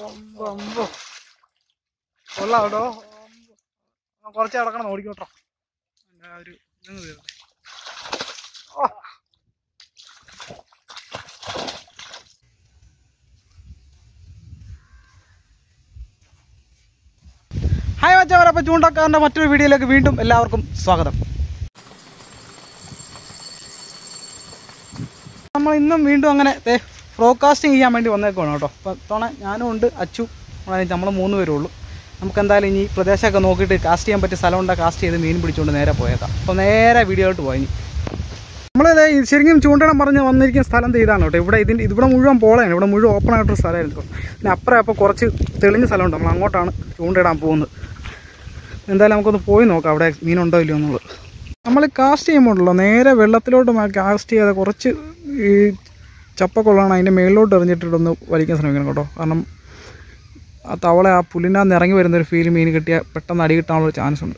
അമ്പോ, അമ്പോ. കൊള്ളാം കേട്ടോ ആ, കുറച്ച് കിടക്കണം ഓടിക്കോട്ടോ എൻ്റെ ആ ഒരു ഇതങ്ങ് തീർത്തെ. ഓ. ഹായ് മച്ചവരെ അപ്പോൾ ചൂണ്ടക്കാരൻ്റെ മറ്റൊരു വീഡിയോയിലേക്ക് വീണ്ടും എല്ലാവർക്കും സ്വാഗതം നമ്മൾ ഇന്നും വീണ്ടും അങ്ങനെ ഫ്രോകാസ്റ്റിംഗ് ചെയ്യാൻ വേണ്ടി വന്നേക്കുവാണ് കേട്ടോ അപ്പോൾ തോണ ഞാനും ഉണ്ട് അച്ചു നമ്മൾ മൂന്ന് പേരേ ഉള്ളൂ നമുക്ക് എന്തായാലും ഇനി ഈ പ്രദേശമൊക്കെ നോക്കിയിട്ട് കാസ്റ്റ് ചെയ്യാൻ പറ്റിയ സ്ഥലം ഉണ്ടെങ്കിൽ കാസ്റ്റ് ചെയ്ത് മീൻ പിടിച്ചുകൊണ്ട് നേരെ പോയേക്കാം അപ്പോൾ നേരെ വീഡിയോയിട്ട് പോയി ഇനി നമ്മളിത് ഈ ശരിക്കും ചൂണ്ടണം പറഞ്ഞ് വന്നിരിക്കുന്ന സ്ഥലം ദേ ഇതാണ് കേട്ടോ ഇവിടെ ഇതിൻ്റെ ഇവിടെ മുഴുവൻ പോളയാണ് ഇവിടെ മുഴുവൻ ഓപ്പൺ ആയിട്ടൊരു സ്ഥലമായിരുന്നു പിന്നെ അപ്പുറം അപ്പോൾ കുറച്ച് തെളിഞ്ഞ സ്ഥലമുണ്ട് നമ്മൾ അങ്ങോട്ടാണ് ചൂണ്ടയിടാൻ പോകുന്നത് എന്തായാലും നമുക്കൊന്ന് പോയി നോക്കാം അവിടെ മീനുണ്ടോ ഇല്ലയോ എന്നുള്ളത് നമ്മൾ കാസ്റ്റ് ചെയ്യുമ്പോഴല്ലോ നേരെ വെള്ളത്തിലോട്ട് കാസ്റ്റ് ചെയ്യാതെ കുറച്ച് ഈ ചപ്പക്കൊള്ളാണ് അതിൻ്റെ മേളിലോട്ട് എറിഞ്ഞിട്ടൊന്ന് വലിക്കാൻ ശ്രമിക്കണം കേട്ടോ കാരണം ആ തവള ആ പുല്ലിൻ്റെ അകത്ത് ഇറങ്ങി വരുന്നൊരു ഫീൽ മീൻ കിട്ടിയാൽ പെട്ടെന്ന് അടി കിട്ടാനുള്ള ചാൻസ് ഉണ്ട്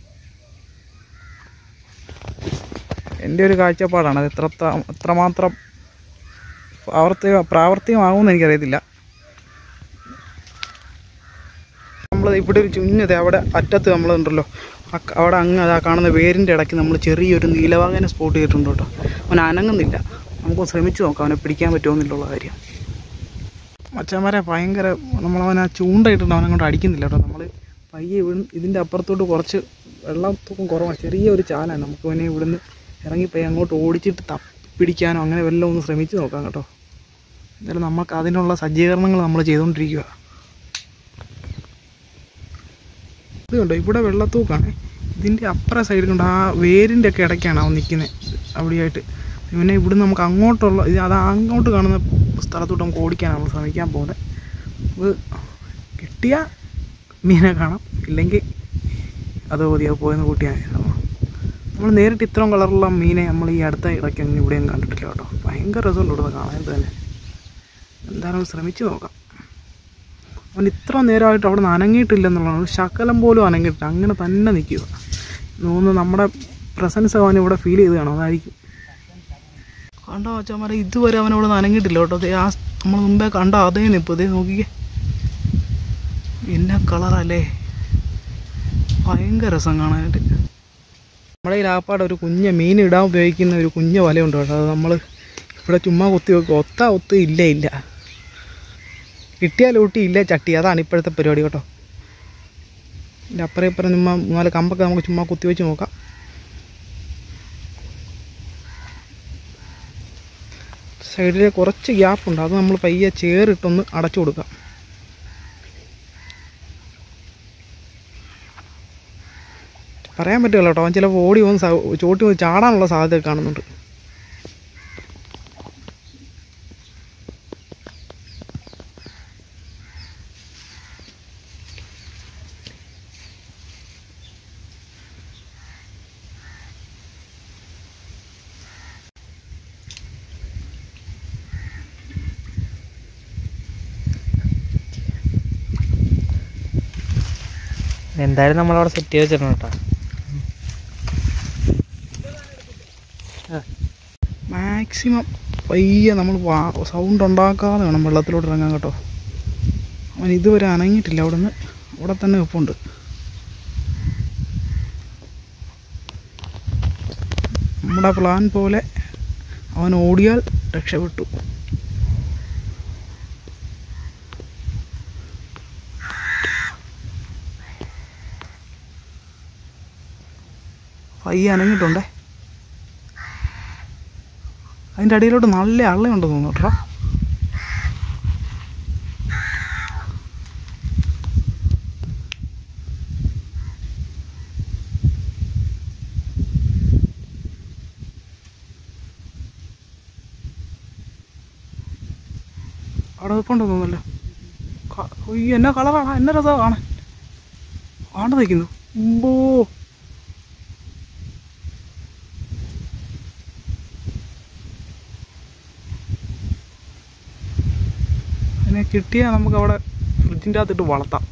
എൻ്റെ ഒരു കാഴ്ചപ്പാടാണ് അത് എത്ര എത്രമാത്രം പ്രാവർത്തിക പ്രാവർത്തികമാകുമെന്ന് എനിക്കറിയത്തില്ല നമ്മൾ ഇവിടെ ഒരു ചുഞ്ഞത് അവിടെ അറ്റത്ത് നമ്മളുണ്ടല്ലോ ആ ക- അവിടെ അങ്ങ് അതാ കാണുന്ന വേരിൻ്റെ ഇടയ്ക്ക് നമ്മൾ ചെറിയൊരു നീലവാകനെ സ്പോട്ട് ചെയ്തിട്ടുണ്ട് കേട്ടോ അവൻ അനങ്ങുന്നില്ല നമുക്ക് ശ്രമിച്ചു നോക്കാം അവനെ പിടിക്കാൻ പറ്റുമോ എന്നുള്ള കാര്യം മച്ചന്മാരെ ഭയങ്കര നമ്മളവൻ ആ ചൂണ്ടയിട്ടുണ്ട് അവനെ കൊണ്ട് അടിക്കുന്നില്ല കേട്ടോ നമ്മൾ പയ്യെ ഇവിടുന്ന് ഇതിൻ്റെ അപ്പുറത്തോട്ട് കുറച്ച് വെള്ളത്തൂക്കം കുറവാണ് ചെറിയ ഒരു ചാലാണ് നമുക്ക് അവനെ ഇവിടുന്ന് ഇറങ്ങി പോയി അങ്ങോട്ട് ഓടിച്ചിട്ട് തപ്പി പിടിക്കാനോ അങ്ങനെ വല്ലതും ഒന്ന് ശ്രമിച്ച് നോക്കാം കേട്ടോ എന്തായാലും നമുക്ക് അതിനുള്ള സജ്ജീകരണങ്ങൾ നമ്മൾ ചെയ്തുകൊണ്ടിരിക്കുക ഇത് കണ്ടോ ഇവിടെ വെള്ളത്തൂക്കാണ് ഇതിൻ്റെ അപ്പുറ സൈഡ് കണ്ടോ ആ വേരിൻ്റെ ഒക്കെ ഇടയ്ക്കാണ് അവൻ നിൽക്കുന്നത് അവിടെയായിട്ട് പിന്നെ ഇവിടുന്ന് നമുക്ക് അങ്ങോട്ടുള്ള ഇത് അത് അങ്ങോട്ട് കാണുന്ന സ്ഥലത്തോട്ട് നമുക്ക് ഓടിക്കാനാണ് നമ്മൾ ശ്രമിക്കാൻ പോകുന്നത് അത് കിട്ടിയ മീനെ കാണാം ഇല്ലെങ്കിൽ അത് മതി അത് പോയെന്ന് കൂട്ടിയാൽ നമ്മൾ നേരിട്ട് ഇത്രയും കളറുള്ള മീനെ നമ്മൾ ഈ അടുത്ത ഇടയ്ക്ക് അങ്ങനെ ഇവിടെയും കണ്ടിട്ടില്ല കേട്ടോ ഭയങ്കര രസമുണ്ട് ഇവിടെ കാണാൻ തന്നെ എന്തായാലും ശ്രമിച്ച് നോക്കാം അവൻ ഇത്ര നേരമായിട്ട് അവിടെ നിന്ന് അനങ്ങിയിട്ടില്ലെന്നുള്ളതാണ് ഒരു ശകലം പോലും അനങ്ങിയിട്ടില്ല അങ്ങനെ തന്നെ നിൽക്കുക തോന്നുന്നു നമ്മുടെ പ്രസൻസ് അവൻ ഇവിടെ ഫീൽ ചെയ്ത് കാണും അതായിരിക്കും കണ്ടോ അച്ഛന്മാരെ ഇതുവരെ അവൻ ഇവിടെ നിന്ന് അനങ്ങിയിട്ടില്ല കേട്ടോ ദേ ആ നമ്മൾ മുമ്പേ കണ്ട അതേ നിപ്പ് ഇതേ നോക്കിക്കേ എന്നാ കളറല്ലേ ഭയങ്കര രസം കാണാനായിട്ട് നമ്മുടെ ഈ ലാപ്പാട് ഒരു കുഞ്ഞ മീൻ ഇടാൻ ഉപയോഗിക്കുന്ന ഒരു കുഞ്ഞ വലയുണ്ട് കേട്ടോ അത് നമ്മൾ ഇവിടെ ചുമ്മാ കുത്തി വെക്കും ഒത്ത ഒത്ത് ഇല്ല ഇല്ല കിട്ടിയാൽ ഊട്ടി ഇല്ല ചട്ടി അതാണ് ഇപ്പോഴത്തെ പരിപാടി കേട്ടോ ഇതിൻ്റെ അപ്പുറം ഇപ്പുറം ചുമ്മാ മൂന്നാല് കമ്പൊക്കെ നമുക്ക് ചുമ്മാ കുത്തി വെച്ച് നോക്കാം സൈഡിൽ കുറച്ച് ഗ്യാപ്പുണ്ട് അത് നമ്മൾ പയ്യെ ചേറിട്ടൊന്ന് അടച്ചു കൊടുക്കാം പറയാൻ പറ്റില്ല കേട്ടോ അവൻ ചിലപ്പോൾ ഓടി വന്ന് സ- ചോട്ടി വന്ന് ചാടാനുള്ള സാധ്യത കാണുന്നുണ്ട് എന്തായാലും നമ്മളവിടെ സെറ്റ് ചെയ്ത് വെച്ചിട്ടുണ്ട് കേട്ടോ മാക്സിമം പയ്യെ നമ്മൾ സൗണ്ട് ഉണ്ടാക്കാതെ വേണം വെള്ളത്തിലോട്ട് ഇറങ്ങാൻ കേട്ടോ അവൻ ഇതുവരെ അനങ്ങിയിട്ടില്ല അവിടെ നിന്ന് അവിടെ തന്നെ നിൽപ്പുണ്ട് നമ്മുടെ പ്ലാൻ പോലെ അവൻ ഓടിയാൽ രക്ഷപ്പെട്ടു പയ്യെ അനങ്ങിയിട്ടുണ്ടേ അതിൻ്റെ അടിയിലോട്ട് നല്ല അള്ളയുണ്ടെന്ന് തോന്നുന്നു കേട്ടോ അവിടെ നിൽപ്പുണ്ടെന്ന് തോന്നുന്നല്ലോ ക- ഉയ്യ് എന്നാ കളറാണ് എന്നാ രസമാണ് കാണാൻ ആണ്ട് നിൽക്കുന്നു ഉമ്പോ അതിനെ കിട്ടിയാൽ നമുക്ക് അവിടെ ഫ്രിഡ്ജിൻ്റെ അകത്തിട്ട് വളർത്താം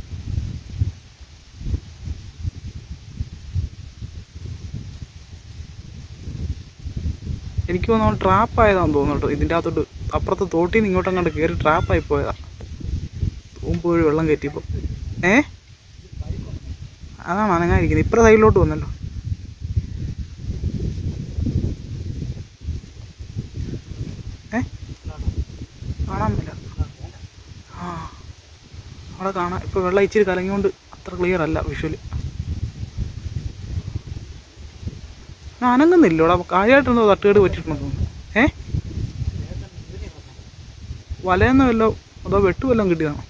എനിക്ക് തോന്നുന്നു ട്രാപ്പ് ആയതാണെന്ന് തോന്നുന്നു കേട്ടോ ഇതിൻ്റെ അകത്തോട്ട് അപ്പുറത്ത് തോട്ടിൽ നിന്ന് ഇങ്ങോട്ടും കണ്ട് കയറി ട്രാപ്പായി പോയതാ മുമ്പ് വഴി വെള്ളം കയറ്റിയപ്പോൾ ഏ അതാണ് അനങ്ങാതിരിക്കുന്നത് ഇപ്പുറ സൈഡിലോട്ട് വന്നല്ലോ ഏ കാണാൻ പറ്റില്ല ആ അവിടെ കാണാം ഇപ്പോൾ വെള്ളം ഇച്ചിരി കലങ്ങിയോണ്ട് അത്ര ക്ലിയർ അല്ല വിഷ്വല് അനങ്ങുന്നില്ല ഇവിടെ കാര്യമായിട്ടെന്തോ തട്ടുകേട് പറ്റിയിട്ടുണ്ടെന്ന് തോന്നുന്നു ഏ വലയെന്ന് വല്ലോ അതോ വെട്ട് വല്ലതും കിട്ടിയതാണോ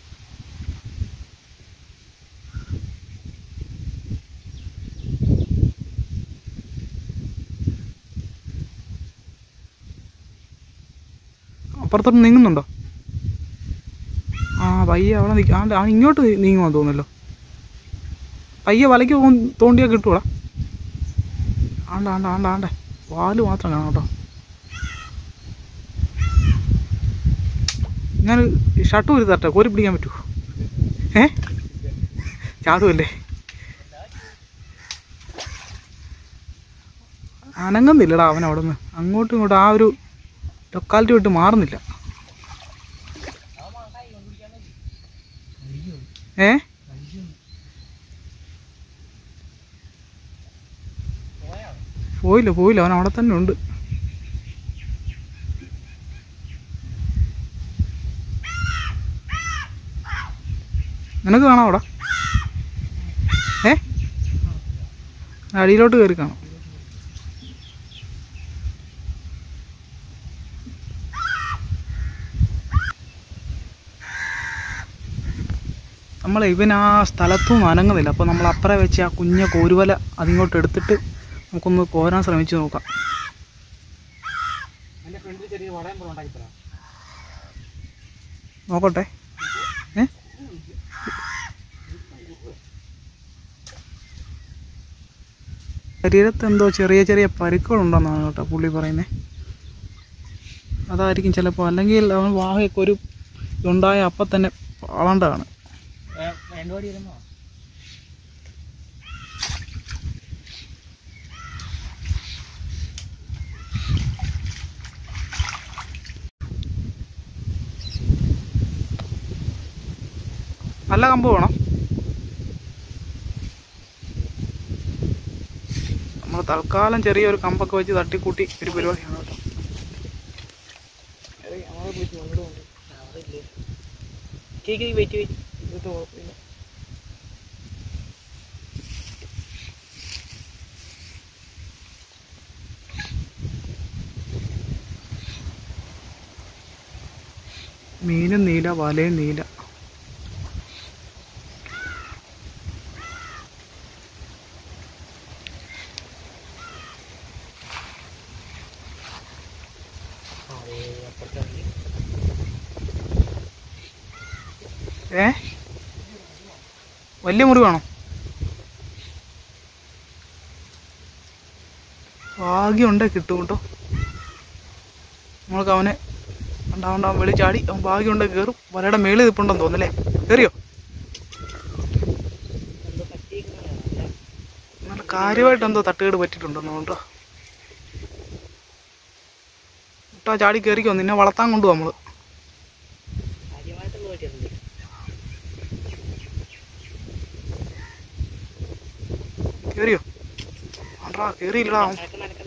അപ്പുറത്തോട്ട് നീങ്ങുന്നുണ്ടോ ആ പയ്യെ അവിടെ നിൽക്കുക ആണ്ട് ആ ഇങ്ങോട്ട് നീങ്ങുവാൻ തോന്നുന്നല്ലോ പയ്യെ വലയ്ക്ക് പോ- തോണ്ടിയാൽ കിട്ടൂടാ ആണ്ട ആണ്ട ആണ്ട ആണ്ടേ വാല് മാത്രം കാണാം കേട്ടോ ഞാൻ ഷർട്ട് ഒരു തട്ടെ കോരി പിടിക്കാൻ പറ്റുമോ ഏ ചാടുമല്ലേ അനങ്ങുന്നില്ലടാ അവൻ അവിടെ നിന്ന് അങ്ങോട്ടും ഇങ്ങോട്ടും ആ ഒരു ലൊക്കാലിറ്റി വിട്ട് മാറുന്നില്ല ഏ പോയില്ല പോയില്ല അവൻ അവിടെ തന്നെ ഉണ്ട് നിനക്ക് കാണാം അവിടെ ഏ അടിയിലോട്ട് കയറി കാണാം നമ്മൾ ഇവൻ ആ സ്ഥലത്തും അനങ്ങുന്നില്ല അപ്പോൾ നമ്മൾ അപ്പുറം വെച്ച് ആ കുഞ്ഞ കോരുവല അതിങ്ങോട്ട് എടുത്തിട്ട് നമുക്കൊന്ന് കോരാൻ ശ്രമിച്ചു നോക്കാം നോക്കട്ടെ ഏ ശരീരത്ത് എന്തോ ചെറിയ ചെറിയ പരിക്കുകളുണ്ടെന്നാണ് കേട്ടോ പുള്ളി പറയുന്നത് അതായിരിക്കും ചിലപ്പോൾ അല്ലെങ്കിൽ അവൻ വാഹയൊക്കെ ഒരു ഉണ്ടായ അപ്പം തന്നെ വളണ്ടതാണ് നല്ല കമ്പ് വേണം നമ്മൾ തൽക്കാലം ചെറിയൊരു കമ്പൊക്കെ വെച്ച് തട്ടിക്കൂട്ടി ഒരു പരിപാടിയാണ് കേട്ടോ വെയിറ്റ് വെയിറ്റ് ഇതൊക്കെ കുഴപ്പമില്ല മീനും നീല വലയും നീല ഏ വലിയ മുറിവാണോ ഭാഗ്യമുണ്ടേ കിട്ടും കേട്ടോ നമ്മൾക്ക് അവനെ ഉണ്ടാവണ്ട വെളി ചാടി അവൻ ഭാഗ്യമുണ്ടെ കയറും വലയുടെ മേളിൽ നിൽപ്പുണ്ടെന്ന് തോന്നല്ലേ കയറിയോ നല്ല കാര്യമായിട്ട് എന്തോ തട്ടുകേട് പറ്റിയിട്ടുണ്ടെന്ന് കേട്ടോ കേട്ടോ ചാടി കയറിക്കോ നിന്നെ വളർത്താൻ കൊണ്ടുപോകാം നമ്മള് കയറിയോ ആണ്ടാ കയറിയില്ലടാ അവൻ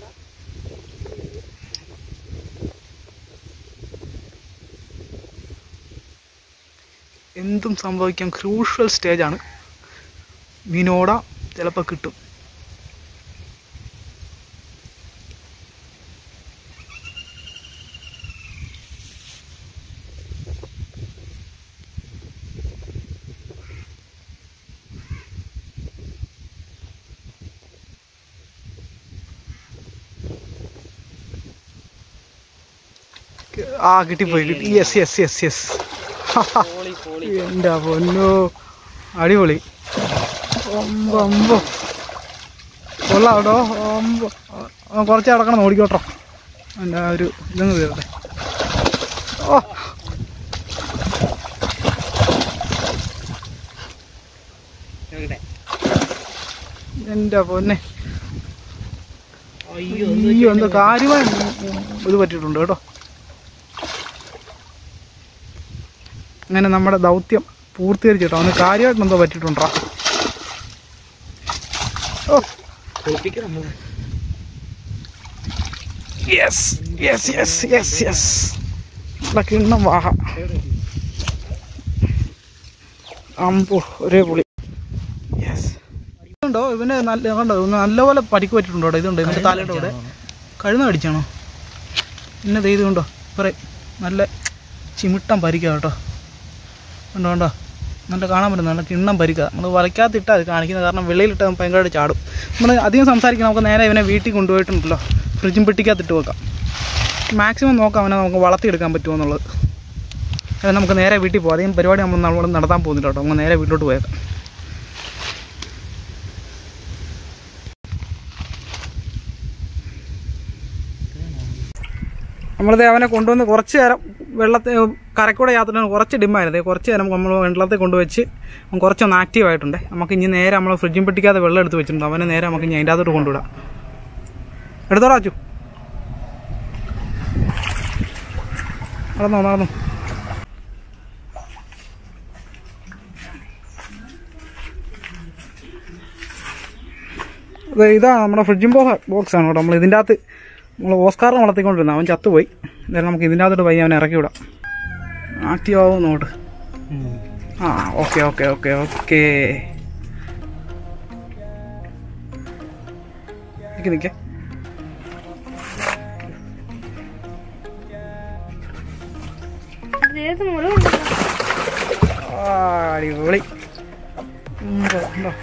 എന്തും സംഭവിക്കാം ക്രൂഷ്യൽ സ്റ്റേജാണ് മീനോട ചിലപ്പോൾ കിട്ടും ആ കിട്ടിപ്പോയി കിട്ടി യെസ് യെസ് യെസ് യെസ് എൻ്റെ പൊന്നോ അടിപൊളി ഒമ്പ ഒമ്പോ കൊള്ളാം കേട്ടോ ഒമ്പ ആ, കുറച്ച് കിടക്കണം ഓടിക്കോട്ടോ എൻ്റെ ആ ഒരു ഇതങ്ങ് തീരട്ടെ ഓ എൻ്റെ പൊന്നെ അയ്യോ അയ്യോ എന്തോ കാര്യമായി ഇത് പറ്റിയിട്ടുണ്ട് കേട്ടോ അങ്ങനെ നമ്മുടെ ദൗത്യം പൂർത്തീകരിച്ചു കേട്ടോ അവന് കാര്യമായിട്ട് എന്തോ പറ്റിയിട്ടുണ്ടാ ഓ കുളിപ്പിക്കണം yes yes yes yes yes ഇവിടെ കിണ്ണം വാഹ അമ്പോ ഒരേ പുളി യെസ് ഇതുണ്ടോ ഇവന് നല്ല കണ്ടോ ഇവന് നല്ലപോലെ പരിക്ക് പറ്റിയിട്ടുണ്ടോ ഇവിടെ? ഇതുണ്ടോ ഇവൻ്റെ തലയുടെ ഇവിടെ കഴുന്ന കടിച്ചാണോ പിന്നെ ദേ ഇത് കണ്ടോ പറയും നല്ല ചിമിട്ടം പരിക്കാ കേട്ടോ കണ്ടോ കണ്ടോ നല്ല കാണാൻ പറ്റും നല്ല കിണ്ണം പരിക്കുക നമ്മൾ വലയ്ക്കകത്തിട്ടാൽ അത് കാണിക്കുന്നത് കാരണം വെളിയിലിട്ട് ഭയങ്കരമായിട്ട് ചാടും നമ്മൾ അധികം സംസാരിക്കണം നമുക്ക് നേരെ ഇവനെ വീട്ടിൽ കൊണ്ടുപോയിട്ടുണ്ടല്ലോ ഫ്രിഡ്ജും പെട്ടിക്കകത്തിട്ട് വെക്കാം മാക്സിമം നോക്കാം അവനെ നമുക്ക് വളർത്തിയെടുക്കാൻ പറ്റുമോ എന്നുള്ളത് അത് നമുക്ക് നേരെ വീട്ടിൽ പോകാം അധികം പരിപാടി നമ്മൾ നമ്മൾ നടത്താൻ പോകുന്നില്ല കേട്ടോ നമുക്ക് നേരെ വീട്ടിലോട്ട് പോയേക്കാം നമ്മളിത് അവനെ കൊണ്ടുവന്ന് കുറച്ച് നേരം വെള്ളത്തിൽ കരക്കൂടെ യാത്ര കുറച്ച് ഡിമ്മായിരുന്നു കുറച്ച് നേരം നമ്മൾ വെള്ളത്തിൽ കൊണ്ടുവച്ച് അവൻ കുറച്ചൊന്ന് ആക്റ്റീവ് ആയിട്ടുണ്ട് നമുക്ക് ഇനി നേരെ നമ്മൾ ഫ്രിഡ്ജും പെട്ടിക്കാതെ വെള്ളം എടുത്ത് വെച്ചിട്ടുണ്ട് അവനെ നേരെ നമുക്ക് ഇനി അതിൻ്റെ അകത്തോട്ട് കൊണ്ടുവിടാം എടുത്തോടാ അച്ചു നടന്നോ നടന്നോ അതെ ഇതാ നമ്മുടെ ഫ്രിഡ്ജും ബോ ബോക്സ് ആണ് കേട്ടോ നമ്മൾ ഇതിൻ്റെ അകത്ത് നമ്മൾ ഓസ്കാറിനെ വളർത്തിക്കൊണ്ടിരുന്നത് അവൻ ചത്തുപോയി എന്തായാലും നമുക്ക് ഇതിൻ്റെ അകത്തോട്ട് പയ്യെ അവനെ ഇറക്കി വിടാം ആക്റ്റീവ് ആവും നോട്ട് ആ ഓക്കെ ഓക്കെ ഓക്കെ ഓക്കെ നിൽക്ക് നിൽക്കേ ദേഹത്ത് മുറിവുണ്ടല്ലോ ആ, അടിപൊളി ഉണ്ടോ, ഉണ്ടോ.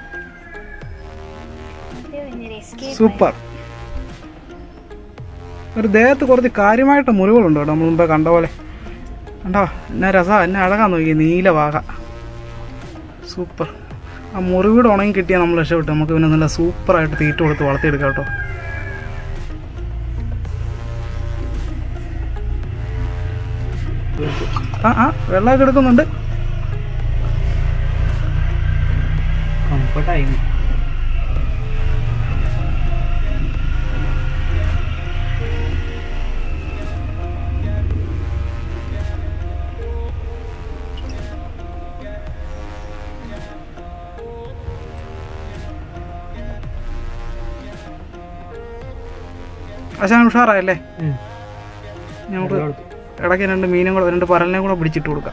സൂപ്പർ ഒരു ദേഹത്ത് കുറച്ച് കാര്യമായിട്ട് മുറിവുകളുണ്ട് കേട്ടോ നമ്മൾ മുമ്പേ കണ്ട പോലെ കണ്ടോ എന്നാ രസാ എന്നെ അഴകാൻ നോക്കി നീല വാക സൂപ്പർ ആ മുറിവീട് ഉണങ്ങി കിട്ടിയാൽ നമ്മൾ രക്ഷപ്പെട്ടു നമുക്ക് പിന്നെ നല്ല സൂപ്പറായിട്ട് തീറ്റ കൊടുത്ത് വളർത്തിയെടുക്കാം കേട്ടോ ആ ആ വെള്ളമൊക്കെ എടുക്കുന്നുണ്ട് കംഫർട്ടായി അശാൻ ഉഷാറായല്ലേ നമുക്ക് ഇടയ്ക്ക് രണ്ട് മീനും കൂടെ രണ്ട് പരലിനെ കൂടെ പിടിച്ചിട്ട് കൊടുക്കാം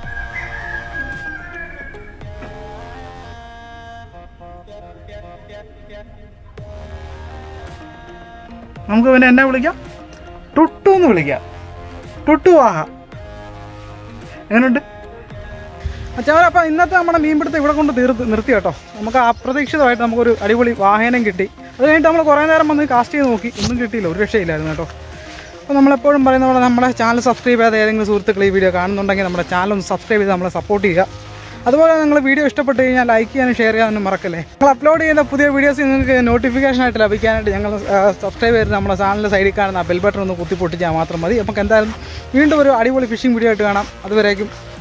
നമുക്ക് പിന്നെ എന്നെ വിളിക്കാം ടുട്ടു എന്ന് വിളിക്കാം ടുട്ടു വാഹ എങ്ങനെയുണ്ട് അച്ഛാ അപ്പം ഇന്നത്തെ നമ്മുടെ മീൻപിടുത്തം ഇവിടെ കൊണ്ട് തീർത്ത് നിർത്തി കേട്ടോ നമുക്ക് അപ്രതീക്ഷിതമായിട്ട് നമുക്കൊരു അടിപൊളി വാഹനം കിട്ടി അത് കഴിഞ്ഞിട്ട് നമ്മൾ കുറേ നേരം വന്ന് കാസ്റ്റ് ചെയ്ത് നോക്കി ഒന്നും കിട്ടിയില്ല ഒരു രക്ഷയില്ലായിരുന്നു കേട്ടോ അപ്പോൾ നമ്മളെപ്പോഴും പറയുന്ന പോലെ നമ്മുടെ ചാനൽ സബ്സ്ക്രൈബ് ചെയ്ത ഏതെങ്കിലും സുഹൃത്തുക്കൾ ഈ വീഡിയോ കാണുന്നുണ്ടെങ്കിൽ നമ്മുടെ ചാനൽ ഒന്ന് സബ്സ്ക്രൈബ് ചെയ്ത് നമ്മളെ സപ്പോർട്ട് ചെയ്യുക അതുപോലെ നിങ്ങൾ വീഡിയോ ഇഷ്ടപ്പെട്ട് കഴിഞ്ഞാൽ ലൈക്ക് ചെയ്യാനും ഷെയർ ചെയ്യാനും മറക്കല്ലേ ഞങ്ങൾ അപ്ലോഡ് ചെയ്യുന്ന പുതിയ വീഡിയോസ് നിങ്ങൾക്ക് നോട്ടിഫിക്കേഷൻ ആയിട്ട് ലഭിക്കാനായിട്ട് ഞങ്ങൾ സബ്സ്ക്രൈബ് ചെയ്ത് നമ്മുടെ ചാനലിൻ്റെ സൈഡിൽ കാണുന്ന ബെൽ ബട്ടൺ ഒന്ന് കുത്തി പൊട്ടിച്ചാൽ മാത്രം മതി നമുക്ക് എന്തായാലും വീണ്ടും ഒരു അടിപൊളി ഫിഷിംഗ് വീഡിയോ ആയിട്ട് കാണാം അതുവരേക്കും